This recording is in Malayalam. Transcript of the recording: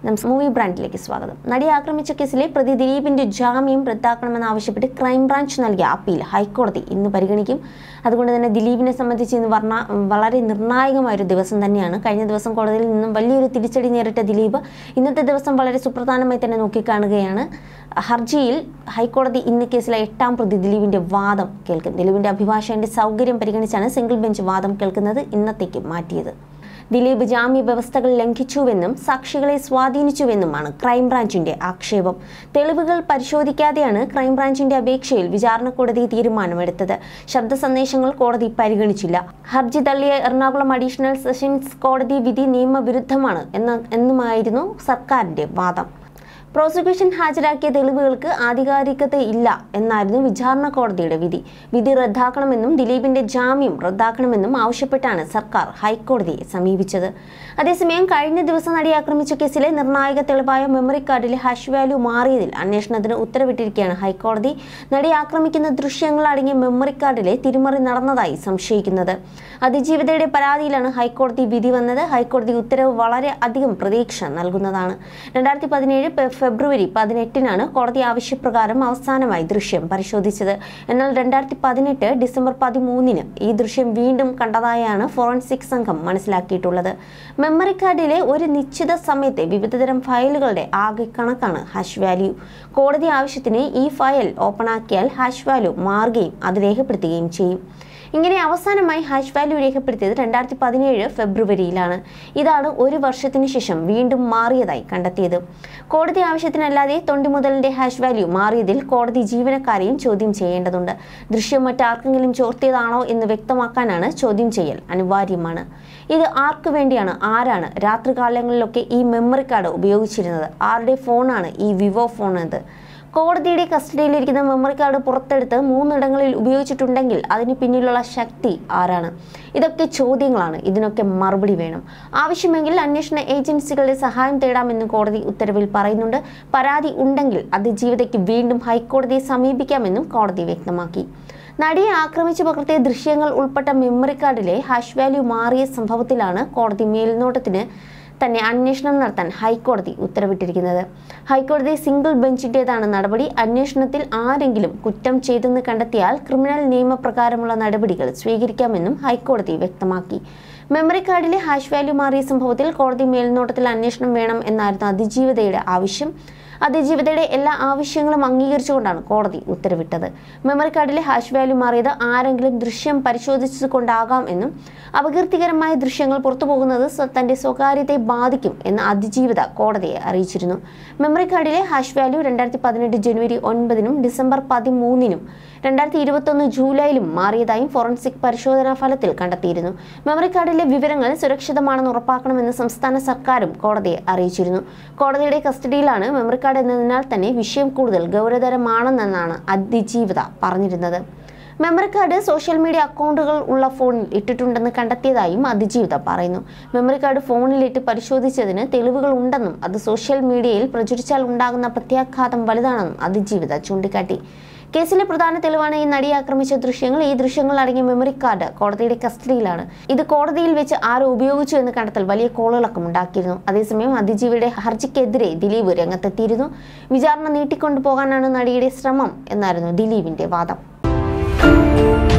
നമസ് മൂവി ബ്രാൻഡിലേക്ക് സ്വാഗതം നടിയെ ആക്രമിച്ച കേസിലെ പ്രതി ദിലീപിന്റെ ജാമ്യം റദ്ദാക്കണമെന്നാവശ്യപ്പെട്ട് ക്രൈംബ്രാഞ്ച് നൽകിയ അപ്പീൽ ഹൈക്കോടതി ഇന്ന് പരിഗണിക്കും അതുകൊണ്ട് തന്നെ ദിലീപിനെ സംബന്ധിച്ച് ഇന്ന് വർണ്ണ വളരെ നിർണായകമായ ഒരു ദിവസം തന്നെയാണ് കഴിഞ്ഞ ദിവസം കോടതിയിൽ നിന്നും വലിയൊരു തിരിച്ചടി നേരിട്ട ദിലീപ് ഇന്നത്തെ ദിവസം വളരെ സുപ്രധാനമായി തന്നെ നോക്കിക്കാണുകയാണ് ഹർജിയിൽ ഹൈക്കോടതി ഇന്ന് കേസിലെ എട്ടാം പ്രതി ദിലീപിന്റെ വാദം കേൾക്കും ദിലീപിന്റെ അഭിഭാഷകന്റെ സൗകര്യം പരിഗണിച്ചാണ് സിംഗിൾ ബെഞ്ച് വാദം കേൾക്കുന്നത് ഇന്നത്തേക്ക് മാറ്റിയത് ദിലീപ് ജാമ്യ വ്യവസ്ഥകൾ ലംഘിച്ചുവെന്നും സാക്ഷികളെ സ്വാധീനിച്ചുവെന്നുമാണ് ക്രൈംബ്രാഞ്ചിന്റെ ആക്ഷേപം തെളിവുകൾ പരിശോധിക്കാതെയാണ് ക്രൈംബ്രാഞ്ചിന്റെ അപേക്ഷയിൽ വിചാരണ കോടതി തീരുമാനമെടുത്തത് ശബ്ദ സന്ദേശങ്ങൾ കോടതി പരിഗണിച്ചില്ല ഹർജി തള്ളിയ എറണാകുളം അഡീഷണൽ സെഷൻസ് കോടതി വിധി നിയമവിരുദ്ധമാണ് എന്ന എന്നുമായിരുന്നു സർക്കാരിന്റെ വാദം പ്രോസിക്യൂഷൻ ഹാജരാക്കിയ തെളിവുകൾക്ക് ആധികാരികതയില്ല എന്നായിരുന്നു വിചാരണ കോടതിയുടെ വിധി വിധി റദ്ദാക്കണമെന്നും ദിലീപിന്റെ ജാമ്യം റദ്ദാക്കണമെന്നും ആവശ്യപ്പെട്ടാണ് സർക്കാർ ഹൈക്കോടതിയെ സമീപിച്ചത് അതേസമയം കഴിഞ്ഞ ദിവസം നടി ആക്രമിച്ച കേസിലെ നിർണായക തെളിവായ മെമ്മറി കാർഡിലെ ഹാഷ് വാല്യൂ മാറിയതിൽ അന്വേഷണത്തിന് ഉത്തരവിട്ടിരിക്കുകയാണ് ഹൈക്കോടതി നടി ആക്രമിക്കുന്ന ദൃശ്യങ്ങൾ അടങ്ങിയ മെമ്മറി കാർഡിലെ തിരിമറി നടന്നതായി സംശയിക്കുന്നത് അതിജീവിതയുടെ പരാതിയിലാണ് ഹൈക്കോടതി വിധി വന്നത് ഹൈക്കോടതി ഉത്തരവ് വളരെ അധികം പ്രതീക്ഷ നൽകുന്നതാണ് രണ്ടായിരത്തി പതിനേഴ് ഫെബ്രുവരി പതിനെട്ടിനാണ് കോടതി ആവശ്യപ്രകാരം അവസാനമായി ദൃശ്യം പരിശോധിച്ചത് എന്നാൽ രണ്ടായിരത്തി പതിനെട്ട് ഡിസംബർ പതിമൂന്നിന് ഈ ദൃശ്യം വീണ്ടും കണ്ടതായാണ് ഫോറൻസിക് സംഘം മനസ്സിലാക്കിയിട്ടുള്ളത് മെമ്മറി കാർഡിലെ ഒരു നിശ്ചിത സമയത്തെ വിവിധതരം ഫയലുകളുടെ ആകെ കണക്കാണ് ഹാഷ് വാല്യൂ കോടതി ആവശ്യത്തിന് ഈ ഫയൽ ഓപ്പണാക്കിയാൽ ഹാഷ് വാല്യൂ മാറുകയും അത് രേഖപ്പെടുത്തുകയും ചെയ്യും ഇങ്ങനെ അവസാനമായി ഹാഷ് വാല്യൂ രേഖപ്പെടുത്തിയത് രണ്ടായിരത്തി പതിനേഴ് ഫെബ്രുവരിയിലാണ് ഇതാണ് ഒരു വർഷത്തിനു ശേഷം വീണ്ടും മാറിയതായി കണ്ടെത്തിയത് കോടതി ആവശ്യത്തിനല്ലാതെ തൊണ്ടിമുതലിന്റെ ഹാഷ് വാല്യൂ മാറിയതിൽ കോടതി ജീവനക്കാരെയും ചോദ്യം ചെയ്യേണ്ടതുണ്ട് ദൃശ്യം മറ്റാർക്കെങ്കിലും ചോർത്തിയതാണോ എന്ന് വ്യക്തമാക്കാനാണ് ചോദ്യം ചെയ്യൽ അനിവാര്യമാണ് ഇത് ആർക്കു വേണ്ടിയാണ് ആരാണ് രാത്രികാലങ്ങളിലൊക്കെ ഈ മെമ്മറി കാർഡ് ഉപയോഗിച്ചിരുന്നത് ആരുടെ ഫോണാണ് ഈ വിവോ ഫോൺ അത് കോടതിയുടെ കസ്റ്റഡിയിലിരിക്കുന്ന മെമ്മറി കാർഡ് പുറത്തെടുത്ത് മൂന്നിടങ്ങളിൽ ഉപയോഗിച്ചിട്ടുണ്ടെങ്കിൽ അതിന് പിന്നിലുള്ള ശക്തി ആരാണ് ഇതൊക്കെ ചോദ്യങ്ങളാണ് ഇതിനൊക്കെ മറുപടി വേണം ആവശ്യമെങ്കിൽ അന്വേഷണ ഏജൻസികളുടെ സഹായം തേടാമെന്ന് കോടതി ഉത്തരവിൽ പറയുന്നുണ്ട് പരാതി ഉണ്ടെങ്കിൽ അതിജീവിതയ്ക്ക് വീണ്ടും ഹൈക്കോടതിയെ സമീപിക്കാമെന്നും കോടതി വ്യക്തമാക്കി നടിയെ ആക്രമിച്ചു പകർത്തിയ ദൃശ്യങ്ങൾ ഉൾപ്പെട്ട മെമ്മറി കാർഡിലെ ഹാഷ് വാല്യൂ മാറിയ സംഭവത്തിലാണ് കോടതി മേൽനോട്ടത്തിന് തന്നെ അന്വേഷണം നടത്താൻ ഹൈക്കോടതി ഉത്തരവിട്ടിരിക്കുന്നത് ഹൈക്കോടതി സിംഗിൾ ബെഞ്ചിൻ്റേതാണ് നടപടി അന്വേഷണത്തിൽ ആരെങ്കിലും കുറ്റം ചെയ്തെന്ന് കണ്ടെത്തിയാൽ ക്രിമിനൽ നിയമപ്രകാരമുള്ള നടപടികൾ സ്വീകരിക്കാമെന്നും ഹൈക്കോടതി വ്യക്തമാക്കി മെമ്മറി കാർഡിലെ ഹാഷ് വാല്യൂ മാറിയ സംഭവത്തിൽ കോടതി മേൽനോട്ടത്തിൽ അന്വേഷണം വേണം എന്നായിരുന്നു അതിജീവിതയുടെ ആവശ്യം അതിജീവിതയുടെ എല്ലാ ആവശ്യങ്ങളും അംഗീകരിച്ചുകൊണ്ടാണ് കോടതി ഉത്തരവിട്ടത് മെമ്മറി കാർഡിലെ ഹാഷ് വാല്യൂ മാറിയത് ആരെങ്കിലും ദൃശ്യം പരിശോധിച്ചുകൊണ്ടാകാം എന്നും അപകീർത്തികരമായ ദൃശ്യങ്ങൾ പുറത്തുപോകുന്നത് സ്വ- തന്റെ സ്വകാര്യതയെ ബാധിക്കും എന്ന് അതിജീവിത കോടതിയെ അറിയിച്ചിരുന്നു മെമ്മറി കാർഡിലെ ഹാഷ് വാല്യൂ രണ്ടായിരത്തി പതിനെട്ട് ജനുവരി ഒൻപതിനും ഡിസംബർ പതിമൂന്നിനും രണ്ടായിരത്തി ഇരുപത്തൊന്ന് ജൂലൈയിലും മാറിയതായും ഫോറൻസിക് പരിശോധനാ ഫലത്തിൽ കണ്ടെത്തിയിരുന്നു മെമ്മറി കാർഡിലെ വിവരങ്ങൾ സുരക്ഷിതമാണെന്ന് ഉറപ്പാക്കണമെന്ന് സംസ്ഥാന സർക്കാരും കോടതിയെ അറിയിച്ചിരുന്നു കോടതിയുടെ കസ്റ്റഡിയിലാണ് മെമ്മറി കാർഡ് എന്നതിനാൽ തന്നെ വിഷയം കൂടുതൽ ഗൗരവതരമാണെന്നാണ് അതിജീവിത പറഞ്ഞിരുന്നത് മെമ്മറി കാർഡ് സോഷ്യൽ മീഡിയ അക്കൗണ്ടുകൾ ഉള്ള ഫോണിൽ ഇട്ടിട്ടുണ്ടെന്ന് കണ്ടെത്തിയതായും അതിജീവിത പറയുന്നു മെമ്മറി കാർഡ് ഫോണിലിട്ട് പരിശോധിച്ചതിന് തെളിവുകൾ ഉണ്ടെന്നും അത് സോഷ്യൽ മീഡിയയിൽ പ്രചരിച്ചാൽ ഉണ്ടാകുന്ന പ്രത്യാഘാതം വലുതാണെന്നും അതിജീവിത ചൂണ്ടിക്കാട്ടി കേസിലെ പ്രധാന തെളിവാണ് ഈ നടിയെ ആക്രമിച്ച ദൃശ്യങ്ങൾ ഈ ദൃശ്യങ്ങൾ അടങ്ങിയ മെമ്മറി കാർഡ് കോടതിയുടെ കസ്റ്റഡിയിലാണ് ഇത് കോടതിയിൽ വെച്ച് ആരോ ഉപയോഗിച്ചു എന്ന് കണ്ടെത്തൽ വലിയ കോളിളക്കം ഉണ്ടാക്കിയിരുന്നു അതേസമയം അതിജീവിയുടെ ഹർജിക്കെതിരെ ദിലീപ് രംഗത്തെത്തിയിരുന്നു വിചാരണ നീട്ടിക്കൊണ്ടു പോകാനാണ് നടിയുടെ ശ്രമം എന്നായിരുന്നു ദിലീപിന്റെ വാദം